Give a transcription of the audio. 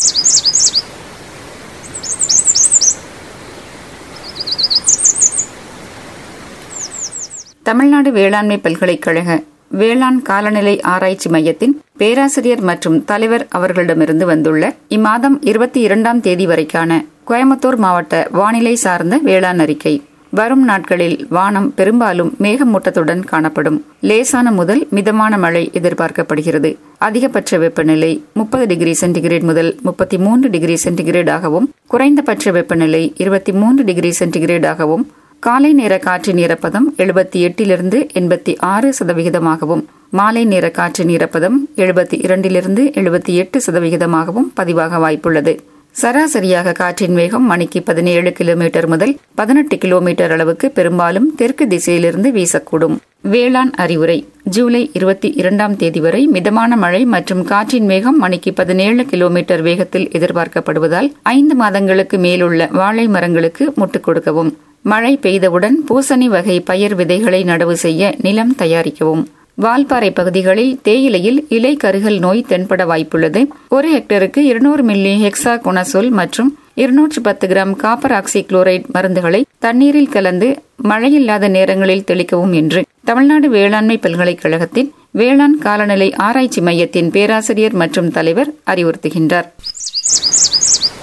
தமிழ்நாடு வேளாண்மை பல்கலைக்கழக வேளாண் காலநிலை ஆராய்ச்சி மையத்தின் பேராசிரியர் மற்றும் தலைவர் அவர்களிடமிருந்து வந்துள்ள இம்மாதம் இருபத்தி இரண்டாம் தேதி வரைக்கான கோயம்புத்தூர் மாவட்ட வானிலை சார்ந்த வேளாண் அறிக்கை வரும் நாட்களில் வானம் பெரும்பாலும் மேகமூட்டத்துடன் காணப்படும் லேசான முதல் மிதமான மழை எதிர்பார்க்கப்படுகிறது அதிகபட்ச வெப்பநிலை முப்பது டிகிரி சென்டிகிரேட் முதல் முப்பத்தி மூன்று டிகிரி சென்டிகிரேடாகவும் குறைந்தபட்ச வெப்பநிலை இருபத்தி மூன்று டிகிரி சென்டிகிரேடாகவும் காலை நேர காற்றின் ஈரப்பதம் எழுபத்தி எட்டிலிருந்து எண்பத்தி ஆறு சதவிகிதமாகவும் மாலை நேர காற்றின் ஈரப்பதம் எழுபத்தி இரண்டிலிருந்து எழுபத்தி எட்டு சதவிகிதமாகவும் பதிவாக வாய்ப்புள்ளது சராசரியாக காற்றின் வேகம் மணிக்கு பதினேழு கிலோமீட்டர் முதல் பதினெட்டு கிலோமீட்டர் அளவுக்கு பெரும்பாலும் தெற்கு திசையிலிருந்து வீசக்கூடும் வேளாண் அறிவுரை ஜூலை இருபத்தி இரண்டாம் தேதி வரை மிதமான மழை மற்றும் காற்றின் வேகம் மணிக்கு பதினேழு கிலோமீட்டர் வேகத்தில் எதிர்பார்க்கப்படுவதால் ஐந்து மாதங்களுக்கு மேலுள்ள வாழை மரங்களுக்கு முட்டுக் கொடுக்கவும் மழை பெய்தவுடன் பூசணி வகை பயிர் விதைகளை நடவு செய்ய நிலம் தயாரிக்கவும் வால்பாறை பகுதிகளில் தேயிலையில் இலை கருகல் நோய் தென்பட வாய்ப்புள்ளது ஒரு ஹெக்டருக்கு இருநூறு மில்லி ஹெக்ஸா குணசோல் மற்றும் இருநூற்று பத்து கிராம் காப்பர் ஆக்சி குளோரைட் மருந்துகளை தண்ணீரில் கலந்து மழையில்லாத நேரங்களில் தெளிக்கவும் என்று தமிழ்நாடு வேளாண்மை பல்கலைக்கழகத்தின் வேளாண் காலநிலை ஆராய்ச்சி மையத்தின் பேராசிரியர் மற்றும் தலைவர் அறிவுறுத்துகின்றார்